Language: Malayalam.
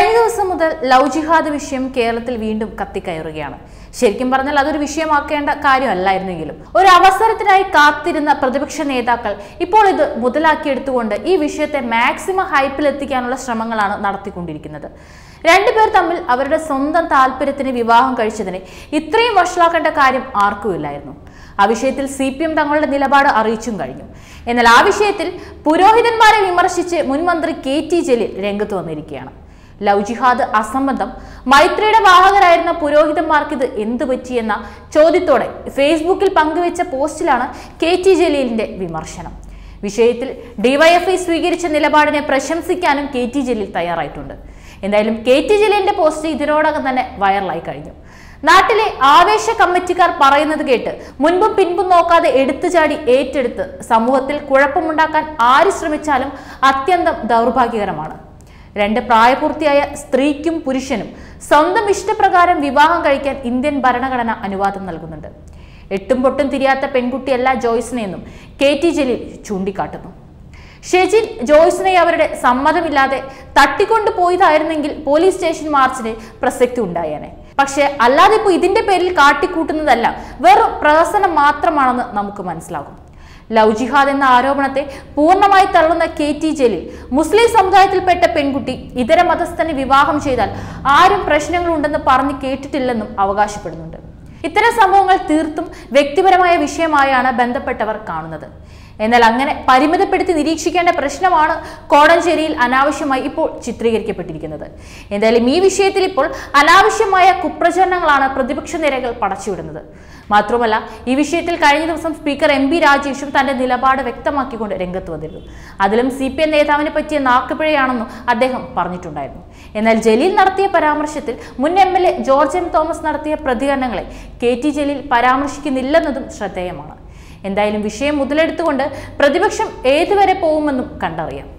കഴിഞ്ഞ ദിവസം മുതൽ ലവ് ജിഹാദ് വിഷയം കേരളത്തിൽ വീണ്ടും കത്തിക്കയറുകയാണ് ശരിക്കും പറഞ്ഞാൽ അതൊരു വിഷയമാക്കേണ്ട കാര്യമല്ലായിരുന്നെങ്കിലും ഒരു അവസരത്തിനായി കാത്തിരുന്ന പ്രതിപക്ഷ നേതാക്കൾ ഇപ്പോൾ ഇത് മുതലാക്കിയെടുത്തുകൊണ്ട് ഈ വിഷയത്തെ മാക്സിമം ഹൈപ്പിലെത്തിക്കാനുള്ള ശ്രമങ്ങളാണ് നടത്തിക്കൊണ്ടിരിക്കുന്നത് രണ്ടുപേർ തമ്മിൽ അവരുടെ സ്വന്തം താല്പര്യത്തിന് വിവാഹം കഴിച്ചതിനെ ഇത്രയും വഷളാക്കേണ്ട കാര്യം ആർക്കുമില്ലായിരുന്നു ആ വിഷയത്തിൽ സി പി എം തങ്ങളുടെ നിലപാട് അറിയിച്ചും കഴിഞ്ഞു എന്നാൽ ആ വിഷയത്തിൽ പുരോഹിതന്മാരെ വിമർശിച്ച് മുൻ മന്ത്രി കെ ടി ജലീൽ രംഗത്ത് വന്നിരിക്കുകയാണ് ലവ് ജിഹാദ് അസംബന്ധം മൈത്രിയുടെ വാഹകരായിരുന്ന പുരോഹിതന്മാർക്ക് ഇത് എന്തു പറ്റിയെന്ന ചോദ്യത്തോടെ ഫേസ്ബുക്കിൽ പങ്കുവച്ച പോസ്റ്റിലാണ് കെ ടി ജലീലിന്റെ വിമർശനം വിഷയത്തിൽ ഡിവൈഎഫ്ഐ സ്വീകരിച്ച നിലപാടിനെ പ്രശംസിക്കാനും കെ ടി ജലീൽ തയ്യാറായിട്ടുണ്ട് എന്തായാലും കെ ടി ജലീലിന്റെ പോസ്റ്റ് ഇതിനോടകം തന്നെ വൈറലായി കഴിഞ്ഞു നാട്ടിലെ ആവേശ കമ്മിറ്റിക്കാർ പറയുന്നത് കേട്ട് മുൻപും പിൻപും നോക്കാതെ എടുത്തുചാടി ഏറ്റെടുത്ത് സമൂഹത്തിൽ കുഴപ്പമുണ്ടാക്കാൻ ആര് ശ്രമിച്ചാലും അത്യന്തം ദൗർഭാഗ്യകരമാണ് രണ്ട് പ്രായപൂർത്തിയായ സ്ത്രീക്കും പുരുഷനും സ്വന്തം ഇഷ്ടപ്രകാരം വിവാഹം കഴിക്കാൻ ഇന്ത്യൻ ഭരണഘടന അനുവാദം നൽകുന്നുണ്ട് എട്ടും പൊട്ടും തിരിയാത്ത പെൺകുട്ടിയല്ല ജോയ്സിനെയെന്നും കെ ടി ജലീൽ ചൂണ്ടിക്കാട്ടുന്നു ഷെജിൻ ജോയ്സിനെ അവരുടെ സമ്മതമില്ലാതെ തട്ടിക്കൊണ്ടു പോയതായിരുന്നെങ്കിൽ പോലീസ് സ്റ്റേഷൻ മാർച്ചിന് പ്രസക്തി ഉണ്ടായേനെ പക്ഷെ അല്ലാതെ ഇപ്പോൾ ഇതിന്റെ പേരിൽ കാട്ടിക്കൂട്ടുന്നതല്ല വെറും പ്രഹസനം മാത്രമാണെന്ന് നമുക്ക് മനസ്സിലാകും ലവ് ജിഹാദ് എന്ന ആരോപണത്തെ പൂർണ്ണമായി തള്ളുന്ന കെ ടി ജലീൽ മുസ്ലിം സമുദായത്തിൽപ്പെട്ട പെൺകുട്ടി ഇതര മതസ്ഥനെ വിവാഹം ചെയ്താൽ ആരും പ്രശ്നങ്ങളുണ്ടെന്ന് പറഞ്ഞു കേട്ടിട്ടില്ലെന്നും അവകാശപ്പെടുന്നുണ്ട് ഇത്തരം സംഭവങ്ങൾ തീർത്തും വ്യക്തിപരമായ വിഷയമായാണ് ബന്ധപ്പെട്ടവർ കാണുന്നത് എന്നാൽ അങ്ങനെ പരിമിതപ്പെടുത്തി നിരീക്ഷിക്കേണ്ട പ്രശ്നമാണ് കോടഞ്ചേരിയിൽ അനാവശ്യമായി ഇപ്പോൾ ചിത്രീകരിക്കപ്പെട്ടിരിക്കുന്നത് എന്തായാലും ഈ വിഷയത്തിൽ ഇപ്പോൾ അനാവശ്യമായ കുപ്രചരണങ്ങളാണ് പ്രതിപക്ഷ നിരകൾ പടച്ചുവിടുന്നത് മാത്രമല്ല ഈ വിഷയത്തിൽ കഴിഞ്ഞ ദിവസം സ്പീക്കർ എം പി രാജേഷും തന്റെ നിലപാട് വ്യക്തമാക്കിക്കൊണ്ട് രംഗത്ത് വന്നിരുന്നു അതിലും സി പി എം നേതാവിനെ പറ്റിയ നാക്കുപിഴയാണെന്നും അദ്ദേഹം പറഞ്ഞിട്ടുണ്ടായിരുന്നു എന്നാൽ ജലീൽ നടത്തിയ പരാമർശത്തിൽ മുൻ M L A George M Thomas നടത്തിയ പ്രതികരണങ്ങളെ കെ ടി ജലീൽ പരാമർശിക്കുന്നില്ലെന്നതും ശ്രദ്ധേയമാണ് എന്തായാലും വിഷയം മുതലെടുത്തുകൊണ്ട് പ്രതിപക്ഷം ഏതുവരെ പോകുമെന്നും കണ്ടറിയാം